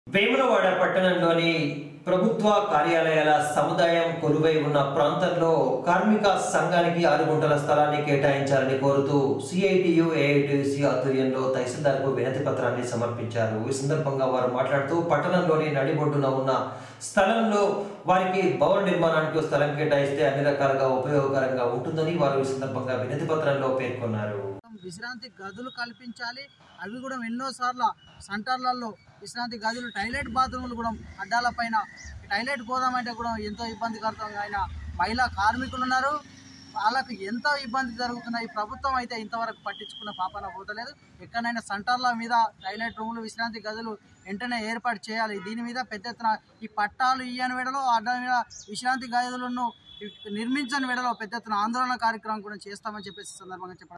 వేములవాడ పట్టణంలోని ప్రభుత్వ కార్యాలయాల సముదాయం కొలువై ఉన్న ప్రాంతంలో కార్మిక సంఘానికి ఆరు గుంటల స్థలాన్ని కేటాయించాలని కోరుతూ సిఐటియు ఏఐటిసి ఆధ్వర్యంలో తహసీల్దార్కు వినతి పత్రాన్ని సమర్పించారు ఈ సందర్భంగా వారు మాట్లాడుతూ పట్టణంలోని నడిబొడ్డున ఉన్న స్థలంలో వారికి భవన నిర్మాణానికి స్థలం కేటాయిస్తే అన్ని రకాలుగా ఉపయోగకరంగా ఉంటుందని వారు ఈ సందర్భంగా వినతి పత్రంలో పేర్కొన్నారు విశ్రాంతి గదులు కల్పించాలి అవి కూడా ఎన్నో సార్లు సెంటర్లలో విశ్రాంతి గదులు టైలెట్ బాత్రూములు కూడా అడ్డాల పైన టైలెట్ పోదామంటే కూడా ఎంతో ఇబ్బందికరంగా అయిన మహిళా కార్మికులు ఉన్నారు వాళ్ళకు ఎంతో ఇబ్బంది జరుగుతున్నాయి ప్రభుత్వం అయితే ఇంతవరకు పట్టించుకున్న పాపన పోతలేదు ఎక్కడైనా సెంటర్ల మీద టైలెట్ రూములు విశ్రాంతి గదులు వెంటనే ఏర్పాటు చేయాలి దీని మీద పెద్ద ఎత్తున ఈ పట్టాలు ఇయ్యని వేడలో అడ్డ మీద విశ్రాంతి గదులను నిర్మించని వేడలో పెద్ద ఎత్తున ఆందోళన కార్యక్రమం కూడా చేస్తామని చెప్పేసి ఈ సందర్భంగా చెప్పడం